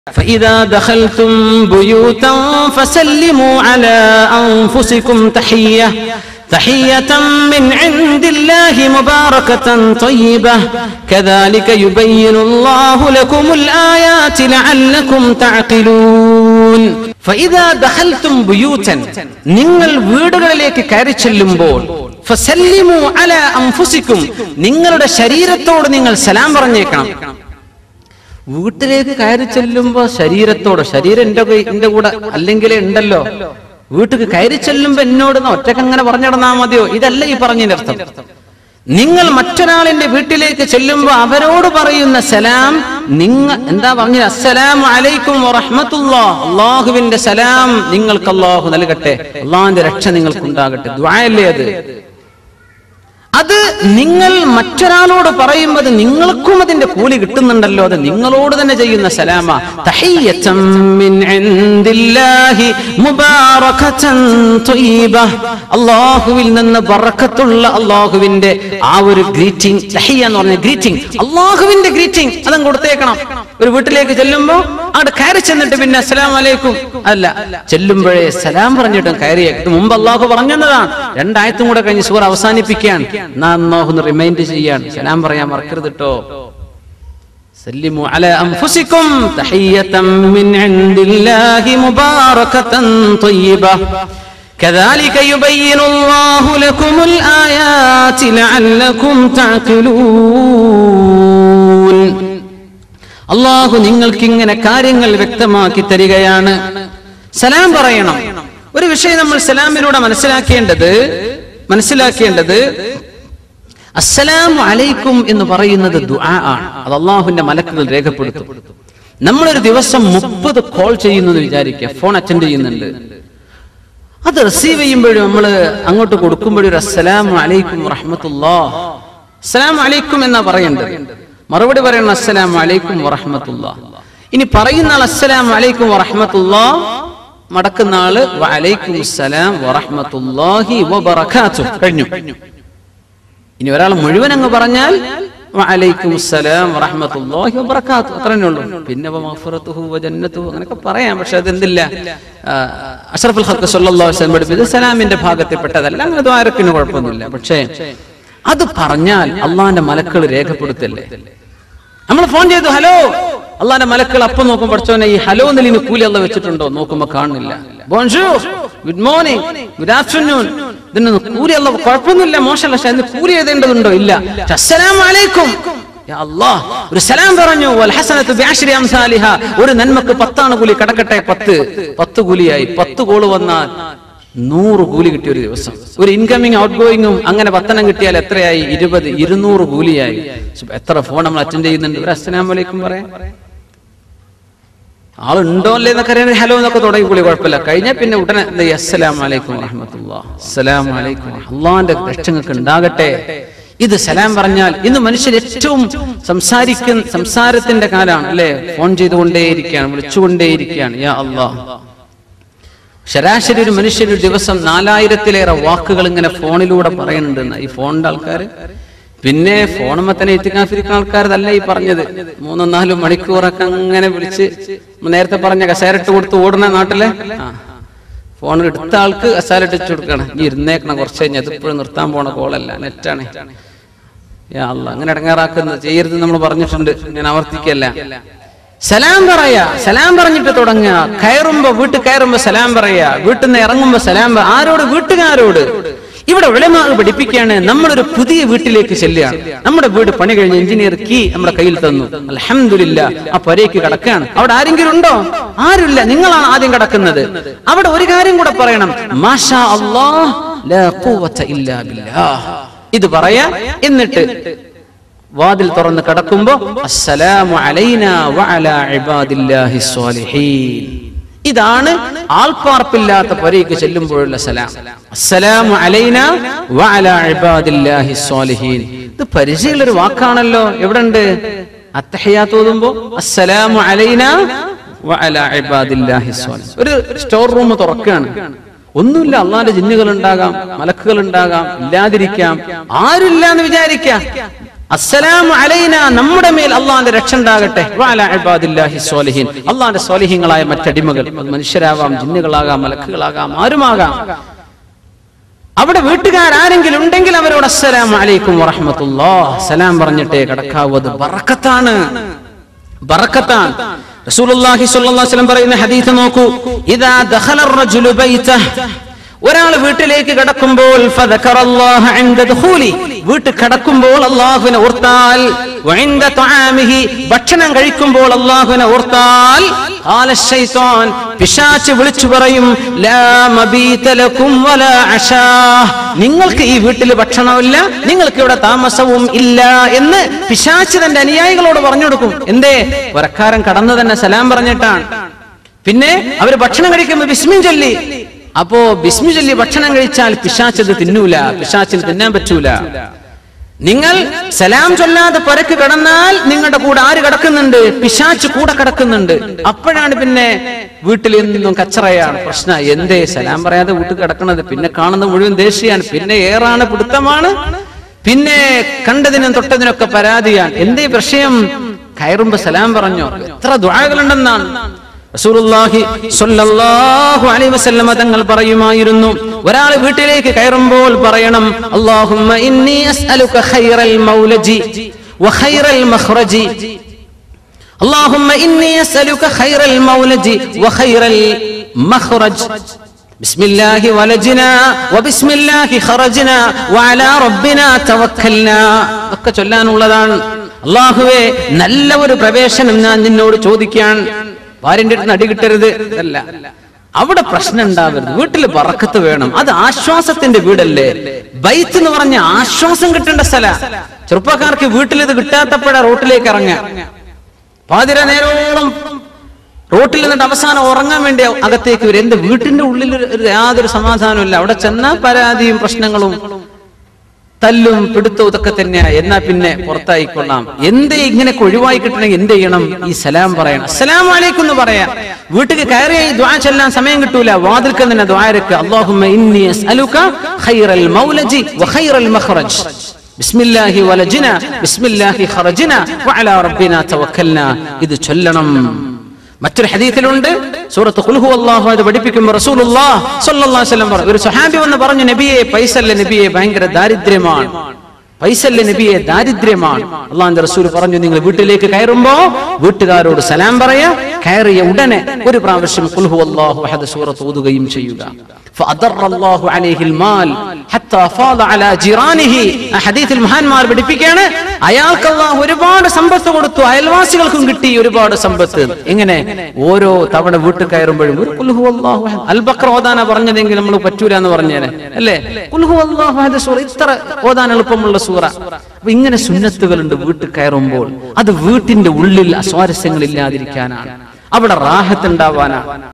فإذا دخلتم بيوتا فسلموا على أنفسكم تحية تحية من عند الله مباركة طيبة كذلك يبين الله لكم الآيات لعلكم تعقلون فإذا دخلتم بيوتا നിങ്ങൾ വീടുകളിലേക്ക് കയറി ചെല്ലുമ്പോൾ ഫസല്ലിമു അല അൻഫുസിക്കും നിങ്ങളുടെ ശരീരത്തോട് നിങ്ങൾ സലാം പറഞ്ഞേക്കണം വീട്ടിലേക്ക് കയറി ചെല്ലുമ്പോ ശരീരത്തോട് ശരീരം എന്റെ കൈ- എന്റെ കൂടെ അല്ലെങ്കിൽ ഉണ്ടല്ലോ വീട്ടിൽ കയറി ചെല്ലുമ്പോ എന്നോട് ഒറ്റക്ക് അങ്ങനെ പറഞ്ഞിടന്നാ മതിയോ ഇതല്ല ഈ പറഞ്ഞതിന്റെ അർത്ഥം നിങ്ങൾ മറ്റൊരാളിന്റെ വീട്ടിലേക്ക് ചെല്ലുമ്പോ അവരോട് പറയുന്ന സലാം നിങ്ങൾ എന്താ പറഞ്ഞത് അസ്സലാം അലൈക്കും വറഹ്മത്തുള്ളാ അള്ളാഹുവിന്റെ സലാം നിങ്ങൾക്ക് അള്ളാഹു നൽകട്ടെ അള്ളാഹിന്റെ രക്ഷ നിങ്ങൾക്ക് ഉണ്ടാകട്ടെ ദ്വായല്ലേ അത് അത് നിങ്ങൾ മറ്റൊരാളോട് പറയുമ്പോൾ അത് നിങ്ങൾക്കും അതിന്റെ കൂലി കിട്ടുന്നുണ്ടല്ലോ അത് നിങ്ങളോട് തന്നെ ചെയ്യുന്ന സലാമ തഹിയ്യത്തം മിൻ ഇൻദില്ലാഹി മുബാറകതൻ ത്വയ്യിബ. അള്ളാഹുവിൽ നിന്ന് ബറക്കത്തുള്ള അള്ളാഹുവിന്റെ ആ ഒരു ഗ്രീറ്റിംഗ് തഹിയ എന്ന് പറഞ്ഞ ഗ്രീറ്റിംഗ് അള്ളാഹുവിന്റെ ഗ്രീറ്റിംഗ് അതങ്ങ് കൊടുത്തേക്കണം ഒരു വീട്ടിലേക്ക് ചെല്ലുമ്പോ അവിടെ കയറി ചെന്നിട്ട് പിന്നെ അസ്സലാം വലൈക്കും അല്ല ചെല്ലുമ്പോഴേ സലാം പറഞ്ഞിട്ടും കയറിയ ഇത് മുമ്പ് അള്ളാഹു പറഞ്ഞതാണ് രണ്ടായത്തും കൂടെ കഴിഞ്ഞ് സൂർ അവസാനിപ്പിക്കാൻ നാം അള്ളാഹു റിമൈൻഡ് ചെയ്യാൻ സലാം പറയാൻ മറക്കരുത് കേട്ടോ سلموا على أنفسكم تحية من عند الله مباركة طيبة كذلك يبين الله لكم الآيات لعلكم تعقلون അള്ളാഹു നിങ്ങൾക്ക് ഇങ്ങനെ കാര്യങ്ങൾ വ്യക്തമാക്കി തരികയാണ് സലാം പറയണം ഒരു വിഷയം നമ്മൾ സലാമിലൂടെ മനസ്സിലാക്കേണ്ടത് മനസ്സിലാക്കേണ്ടത് അസ്സലാമു അലൈക്കും എന്ന് പറയുന്നത് ദുആ ആണ് അത് അള്ളാഹുവിന്റെ മലക്കുകൾ രേഖപ്പെടുത്തും നമ്മളൊരു ദിവസം മുപ്പത് കോൾ ചെയ്യുന്നു എന്ന് വിചാരിക്കുക ഫോൺ അറ്റൻഡ് ചെയ്യുന്നുണ്ട് അത് റിസീവ് ചെയ്യുമ്പോഴും നമ്മൾ അങ്ങോട്ട് കൊടുക്കുമ്പോഴും ഒരു അസ്സലാമു അലൈക്കും റഹ്മത്തുല്ലാ അസ്സലാമു അലൈക്കും എന്നാ പറയേണ്ടത് മറുപടി പറയണം അസ്സലാമു അലൈക്കും വറഹ്മത്തുല്ലാ ഇനി പറയുന്ന ആൾ അസ്സലാമു അലൈക്കും വറഹ്മത്തുല്ലാ മടക്കുന്ന ആള് വഅലൈക്കും അസ്സലാം വറഹ്മത്തുല്ലാഹി വബറകാതുഹു കഴിഞ്ഞു ഇനി ഒരാൾ മുഴുവൻ അങ്ങ് പറഞ്ഞാൽ വഅലൈക്കും അസ്സലാം വറഹ്മത്തുള്ളാഹി വബറകാതുഹു അത്രേ ഉള്ളൂ പിന്നെ വമഗ്ഫിറതുഹു വജന്നതുഹു അങ്ങനെയൊക്കെ പറയാം പക്ഷെ അതെന്തില്ല ആ, അഷ്റഫുൽ ഖൽഖ് സല്ലല്ലാഹു അലൈഹി വസല്ലം പഠിപ്പിച്ചത് സലാമിന്റെ ഭാഗത്തിൽപ്പെട്ടതല്ല അങ്ങനെ ദ്വാരക്കിന് കുഴപ്പമൊന്നുമില്ല പക്ഷേ അത് പറഞ്ഞാൽ അള്ളാന്റെ മലക്കൾ രേഖപ്പെടുത്തല്ലേ നമ്മൾ ഫോൺ ചെയ്തു ഹലോ അള്ളാന്റെ മലക്കൾ അപ്പം നോക്കും പഠിച്ചോനെ ഈ ഹലോ എന്നതിന് കൂലി അല്ല വെച്ചിട്ടുണ്ടോ നോക്കുമ്പോ കാണുന്നില്ല ബോൺജൂർ ഗുഡ് മോർണിംഗ് ഗുഡ് ആഫ്റ്റർനൂൺ ഇതിനൊന്നും കൂലി അല്ല കുഴപ്പമൊന്നുമില്ല മോശമല്ല പക്ഷെ അതിന് കൂലി എഴുതേണ്ടതുണ്ടോ ഇല്ല പക്ഷെ അസ്സലാമു അലൈക്കും യാ അല്ലാഹ്, ഒരു സലാം പറഞ്ഞു വൽ ഹസനത്തു ബിഅശ്രി അംസാലിഹ ഒരു നന്മക്ക് പത്താണ് കൂലി കടക്കട്ടെ പത്ത് പത്ത് കൂലിയായി പത്ത് കോള് വന്നാൽ നൂറ് കൂലി കിട്ടിയ ഒരു ദിവസം ഒരു ഇൻകമിങ് ഔട്ട് ഗോയിങ്ങും അങ്ങനെ പത്തെണ്ണം കിട്ടിയാൽ എത്രയായി ഇരുപത് ഇരുന്നൂറ് കൂലിയായി സുബ് എത്ര ഫോൺ നമ്മൾ അറ്റൻഡ് ചെയ്യുന്നുണ്ട് ഒരു അസ്സലാം വലൈക്കും പറയാം ആളുണ്ടോ അല്ലേ എന്നൊക്കെ അറിയാൻ ഹലോ എന്നൊക്കെ തുടങ്ങി കൂടി കുഴപ്പമില്ല കഴിഞ്ഞാൽ പിന്നെ ഉടനെ എന്താ ഈ അസ്സലാം വലൈക്കും വറഹ്മത്തുള്ളാ അസ്സലാം വലൈക്കും അള്ളാന്റെ രക്ഷങ്ങൾക്ക് ഉണ്ടാകട്ടെ ഇത് സലാം പറഞ്ഞാൽ ഇന്ന് മനുഷ്യർ ഏറ്റവും സംസാരിക്കുന്ന സംസാരത്തിന്റെ കാലാണ് അല്ലെ ഫോൺ ചെയ്തുകൊണ്ടേയിരിക്കുകയാണ് വിളിച്ചുകൊണ്ടേയിരിക്കുകയാണ് യാ അള്ളാഹ് ശരാശരി ഒരു മനുഷ്യൻ ഒരു ദിവസം നാലായിരത്തിലേറെ വാക്കുകൾ ഇങ്ങനെ ഫോണിലൂടെ പറയുന്നുണ്ട് ഈ ഫോണിന്റെ ആൾക്കാർ പിന്നെ ഫോണുമ്പോ തന്നെ എത്തിക്കാഫിരിക്കുന്ന ആൾക്കാരതല്ല ഈ പറഞ്ഞത് മൂന്നും നാലും മണിക്കൂറൊക്കെ അങ്ങനെ വിളിച്ച് നേരത്തെ പറഞ്ഞ കസേരട്ട് കൊടുത്ത് ഓടുന്ന നാട്ടിലെ ആ ഫോൺ എടുത്ത ആൾക്ക് കസേരട്ട് ഇട്ട് കൊടുക്കണം ഈ ഇരുന്നേക്കണം കുറച്ച് കഴിഞ്ഞ് അതിപ്പോഴും നിർത്താൻ പോണ കോളല്ല നെറ്റാണ് യാ അല്ലാ അങ്ങനെ ഇടങ്ങാറാക്കുന്നത് ചെയ്യരുത് നമ്മൾ പറഞ്ഞിട്ടുണ്ട് ഞാൻ ആവർത്തിക്കല്ല സലാം പറയാ സലാം പറഞ്ഞിട്ട് തുടങ്ങുക കയറുമ്പോ വീട്ടിൽ കയറുമ്പോ സലാം പറയാ വീട്ടിൽ നിന്ന് ഇറങ്ങുമ്പോ സലാം പറ- ആരോട് വീട്ടുകാരോട് ഇവിടെ ഉളമാ പഠിപ്പിക്കുകയാണ് നമ്മളൊരു പുതിയ വീട്ടിലേക്ക് ചെല്ലുകയാണ് നമ്മുടെ വീട് പണി കഴിഞ്ഞ് എഞ്ചിനീയർ കീ നമ്മുടെ കയ്യിൽ തന്നു അൽഹംദുലില്ല ആ പൊരയ്ക്ക് കിടക്കുകയാണ് അവിടെ ആരെങ്കിലും ഉണ്ടോ ആരുമില്ല നിങ്ങളാണ് ആദ്യം കിടക്കുന്നത് അവിടെ ഒരു കാര്യം കൂടെ പറയണം മാഷാ അല്ലാഹ് ലാ ഖുവത ഇല്ലാ ബില്ലാഹ് ഇത് പറയാ എന്നിട്ട് വാതിൽ തുറന്ന് കടക്കുമ്പോ അസ്സലാമു അലൈന വഅലാ ഇബാദില്ലാഹി സ്വാലിഹീൻ ഇതാണ് ആൾപ്പാർപ്പില്ലാത്ത പൊരയ്ക്ക് ചെല്ലുമ്പോഴുള്ള സലാം അസ്സലാമു അലൈന വഅലാ ഇബാദില്ലാഹി സ്വാലിഹീൻ ഇത് പരിചയമുള്ള ഒരു വാക്കാണല്ലോ എവിടെ ഉണ്ട് അത്തഹയാത്ത് ഓതുമ്പോ അസ്സലാമു അലൈന വഅലാ ഇബാദില്ലാഹി സ്വാലിഹീൻ ഒരു സ്റ്റോർ റൂം തുറക്കുകയാണ് ഒന്നുമില്ല അള്ളാന്റെ ജിന്നുകൾ ഉണ്ടാകാം മലക്കുകൾ ഉണ്ടാകാം ഇല്ലാതിരിക്കാം ആരുമില്ല എന്ന് വിചാരിക്കാം അസ്സലാമു അലൈന നമ്മുടെ മേൽ അള്ളാന്റെ രക്ഷ ഉണ്ടാകട്ടെ വഅലാ ഇബാദില്ലാഹി സ്വാലിഹീൻ അള്ളാന്റെ സ്വാലിഹീങ്ങളായ മറ്റടിമകൾ അത് മനുഷ്യരാവാം ജിന്നുകളാകാം മലക്കുകളാകാം ആരുമാകാം അവിടെ വീട്ടുകാരെങ്കിലും ഉണ്ടെങ്കിൽ അവരോട് അസ്സലാമു അലൈക്കും വറഹ്മത്തുള്ളാ സലാം പറഞ്ഞിട്ടേ കടക്കാവൂ അത് ബറക്കത്താണ് ബറക്കത്താണ് റസൂലുള്ളാഹി സ്വല്ലല്ലാഹു അലൈഹി വസല്ലം പറയുന്ന ഹദീസ് നോക്കൂ ഇദാ ദഖല الرجل ബൈതഹ് ഒരാൾ വീട്ടിലേക്ക് കടക്കുമ്പോൾ ഫദക്കറല്ലാഹ ഇൻദ ദുഖൂലി വീട്ടിൽ കടക്കുമ്പോൾ അല്ലാഹുവിനെ ഓർത്താൽ വഇൻദ തആമിഹി ഭക്ഷണം കഴിക്കുമ്പോൾ അല്ലാഹുവിനെ ഓർത്താൽ ഖാല ശൈത്താൻ പിശാച് വിളിച്ചു പറയും ലാ മബീത ലക്കും വലാ അശാ നിങ്ങൾക്ക് ഈ വീട്ടിൽ ഭക്ഷണമില്ല നിങ്ങൾക്ക് ഇവിടെ താമസവും ഇല്ല എന്ന് പിശാച് തന്റെ അനുയായികളോട് പറഞ്ഞു കൊടുക്കും എന്തേ വരക്കാരൻ കടന്നു തന്നെ സലാം പറഞ്ഞിട്ടാണ് പിന്നെ അവര് ഭക്ഷണം കഴിക്കുമ്പോൾ ബിസ്മിൻ ചൊല്ലി അപ്പോ ബിസ്മി ചൊല്ലി ഭക്ഷണം കഴിച്ചാൽ പിശാച്ചത് തിന്നൂല പിശാച്ചിന് തിന്നാൻ പറ്റൂല നിങ്ങൾ സലാം ചൊല്ലാതെ പുരക്ക് കിടന്നാൽ നിങ്ങളുടെ കൂടെ ആര് കിടക്കുന്നുണ്ട് പിശാച്ച് കൂടെ കിടക്കുന്നുണ്ട് അപ്പോഴാണ് പിന്നെ വീട്ടിൽ നിന്നും കച്ചറയാണ് പ്രശ്നം എന്തേ സലാം പറയാതെ വീട്ടിൽ കിടക്കണത് പിന്നെ കാണുന്ന മുഴുവൻ ദേഷ്യമാണ് പിന്നെ ഏറാണ് പിടുത്തമാണ് പിന്നെ കണ്ടതിനും തൊട്ടതിനൊക്കെ പരാതിയാണ് എന്തേ വിഷയം കയറുമ്പോ സലാം പറഞ്ഞോ എത്ര ദ്വാകളുണ്ടെന്നാണ് റസൂലുള്ളാഹി സ്വല്ലല്ലാഹു അലൈഹി വസല്ലമ തങ്ങൾ പറയുമായിരുന്നു ഒരാൾ വീട്ടിലേക്ക് കയറുമ്പോൾ പറയണം അല്ലാഹുമ്മ ഇന്നി അസ്അലുക ഖൈറൽ മൗലജി വഖൈറൽ മഖ്റജി اللهم إني أسألك خير المولج وخير المخرج بسم الله ولجنا وبسم الله خرجنا وعلى ربنا توكلنا ഒക്കെ ചൊല്ലാനുള്ളതാണ് അള്ളാഹുവേ നല്ല ഒരു പ്രവേശനം ഞാൻ നിന്നോട് ചോദിക്കാൻ ഭാര്യന്റെ അടുത്ത് അടി കിട്ടരുത് അല്ല അവിടെ പ്രശ്നം ഉണ്ടാവരുത് വീട്ടിൽ പറക്കത്ത് വേണം അത് ആശ്വാസത്തിന്റെ വീടല്ലേ ബൈത്ത് എന്ന് പറഞ്ഞ ആശ്വാസം കിട്ടേണ്ട സ്ഥല ചെറുപ്പക്കാർക്ക് വീട്ടിൽ ഇത് കിട്ടാത്തപ്പോഴാ റോട്ടിലേക്ക് ഇറങ്ങാം പാതിര നേരോളം റോട്ടിൽ നിന്നിട്ട് അവസാനം ഉറങ്ങാൻ വേണ്ടി അകത്തേക്ക് വരും എന്റെ വീട്ടിന്റെ ഉള്ളിൽ ഒരു- ഒരു യാതൊരു സമാധാനവും അവിടെ ചെന്നാൽ പരാതിയും പ്രശ്നങ്ങളും തല്ലും പിടുത്തവും ഇതൊക്കെ തന്നെയാ എന്നാ പിന്നെ പുറത്തായിക്കൊള്ളാം എന്തേ ഇങ്ങനെയൊക്കെ ഒഴിവായി കിട്ടണമെങ്കിൽ എന്ത് ചെയ്യണം ഈ സലാം പറയണം അസ്സലാം വലൈക്കും എന്ന് പറയാം വീട്ടിൽ കയറി ദ്വാ ചെല്ലാൻ സമയം കിട്ടൂല വാതിൽക്കൽ തന്നെ ദ്വാരക്ക് അല്ലാഹുമ്മ ഇന്നി അസ്അലുക ഖൈറൽ മൗലജി വഖൈറൽ മഖ്റജ് ബിസ്മില്ലാഹി വലജിന ബിസ്മില്ലാഹി ഖറജിന വഅലാ റബ്ബിന തവക്കൽന ഇത് ചൊല്ലണം മറ്റൊരു ഹദീസിലുണ്ട് സൂറത്ത് ഖുൽഹു അല്ലാഹു അത് പഠിപ്പിക്കുമ്പോൾ റസൂലുള്ളാഹ് സ്വല്ലല്ലാഹു അലൈഹി വസല്ലം പറഞ്ഞു ഒരു സ്വഹാബി വന്ന് പറഞ്ഞു നബിയെ പൈസല്ല നബിയെ ഭയങ്കര ദാരിദ്ര്യമാണ് പൈസല്ല നബിയെ ദാരിദ്ര്യമാണ് അള്ളാഹിന്റെ റസൂൽ പറഞ്ഞു നിങ്ങൾ വീട്ടിലേക്ക് കയറുമ്പോ വീട്ടുകാരോട് സലാം പറയാ കയറിയ ഉടനെ ഒരു പ്രാവശ്യം ഖുൽഹു അല്ലാഹു അഹദ് സൂറത്ത് ഓതുകയും ചെയ്യുക فأضر الله عليه المال حتى فاض على جيرانه ആ ഹദീസിൽ മഹാന്മാർ പഠിപ്പിക്കുകയാണ് അയാൾക്ക് അള്ളാഹു ഒരുപാട് സമ്പത്ത് കൊടുത്തു അയൽവാസികൾക്കും കിട്ടി ഒരുപാട് സമ്പത്ത് എങ്ങനെ ഓരോ തവണ വീട്ടിൽ കയറുമ്പോഴും ഒരു കുൽഹു അല്ലാഹു അഹദ്. അൽ ബക്ര ഓതാന പറഞ്ഞതെങ്കിൽ നമ്മൾ പറ്റൂല എന്ന് പറഞ്ഞേനെ അല്ലേ കുൽഹു അല്ലാഹു അഹദ് സൂറ ഇത്ര ഓതാൻ എളുപ്പമുള്ള സൂറ അപ്പൊ ഇങ്ങനെ സുന്നത്തുകളുണ്ട് വീട്ടിൽ കയറുമ്പോൾ അത് വീട്ടിന്റെ ഉള്ളിൽ അസ്വാരസ്യങ്ങൾ ഇല്ലാതിരിക്കാനാണ് അവിടെ റാഹത്ത് ഉണ്ടാവാനാണ്